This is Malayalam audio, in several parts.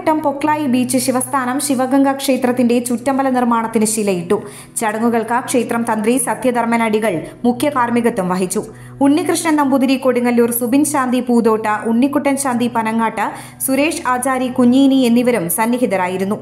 മുട്ടം പൊക്ലായി ബീച്ച് ശിവസ്ഥാനം ശിവഗംഗ ക്ഷേത്രത്തിന്റെ ചുറ്റമ്പല നിർമ്മാണത്തിന് ശിലയിട്ടു ചടങ്ങുകൾക്ക് ക്ഷേത്രം തന്ത്രി സത്യധർമ്മൻ അടികൾ മുഖ്യ കാർമ്മികത്വം വഹിച്ചു ഉണ്ണികൃഷ്ണൻ നമ്പൂതിരി കൊടുങ്ങല്ലൂർ സുബിൻ ശാന്തി പൂതോട്ട ഉണ്ണിക്കുട്ടൻ ശാന്തി പനങ്ങാട്ട് സുരേഷ് ആചാരി കുഞ്ഞീനി എന്നിവരും സന്നിഹിതരായിരുന്നു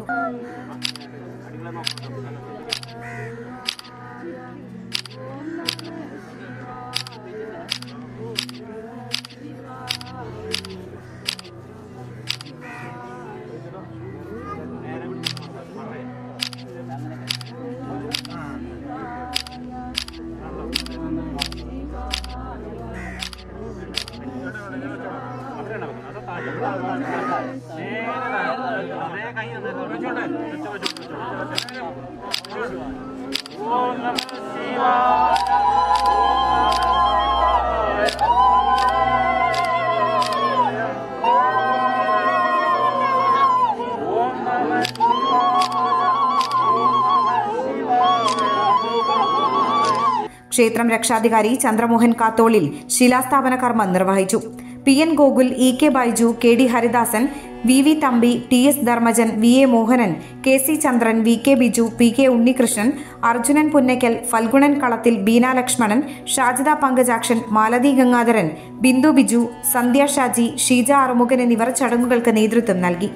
ക്ഷേത്രം രക്ഷാധികാരി ചന്ദ്രമോഹൻ കാത്തോളിൽ ശിലാസ്ഥാപന കർമ്മം നിർവഹിച്ചു P N Gokul E K Baiju K D Haridasan V V Thampi T S Dharmajan V A Mohanan K C Chandran V K Biju P K Unnikrishnan Arjunan Punnakkal Phalgunan Kalathil Beena Lakshmanan Shajida Pankajakshan Malathi Gangadharan Bindu Biju സന്ധ്യ ഷാജി ഷീജ അറുമുഖൻ എന്നിവർ ചടങ്ങുകൾക്ക് നേതൃത്വം നൽകി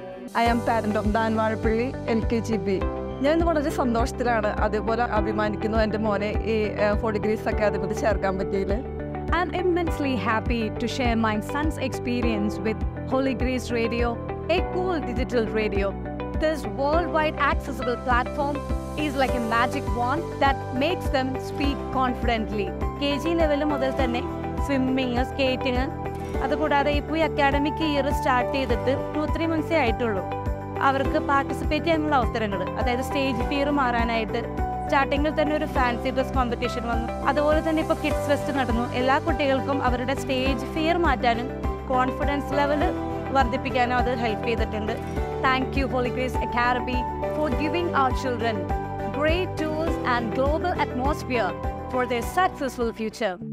I am parent of Dhan Vazhappally L K G B ഞാൻ ഇന്ന് വളരെ സന്തോഷത്തിലാണ് അതേപോലെ അഭിമാനിക്കുന്നു എൻ്റെ മോനെ ഈ ഫോർ ഡിഗ്രീസ് അക്കാദമിയിൽ ചേർക്കാൻ പറ്റിയില്ല I'm immensely happy to share my son's experience with Holy Grace Radio, a cool digital radio. This worldwide accessible platform is like a magic wand that makes them speak confidently. K G level മുതൽ തന്നെ സ്വിമ്മിങ് സ്കേറ്റിംഗ് അതുകൂടാതെ ഇപ്പോൾ ഈ അക്കാഡമിക് ഇയർ സ്റ്റാർട്ട് ചെയ്തിട്ട് ടു ത്രീ മന്ത്സേ ആയിട്ടുള്ളൂ അവർക്ക് പാർട്ടിസിപ്പേറ്റ് ചെയ്യാനുള്ള അവസരങ്ങൾ അതായത് സ്റ്റേജ് ഫിയർ മാറാനായിട്ട് സ്റ്റാർട്ടിങ്ങിൽ തന്നെ ഒരു ഫാൻസി ഡ്രസ് കോമ്പറ്റീഷൻ വന്നു അതുപോലെ തന്നെ ഇപ്പോൾ കിഡ്സ് ഫെസ്റ്റ് നടന്നു എല്ലാ കുട്ടികൾക്കും അവരുടെ സ്റ്റേജ് ഫിയർ മാറ്റാനും കോൺഫിഡൻസ് ലെവൽ വർദ്ധിപ്പിക്കാനും അത് ഹെൽപ്പ് ചെയ്തിട്ടുണ്ട് thank you Holy Grace Academy for giving our children great tools and global atmosphere for the successful future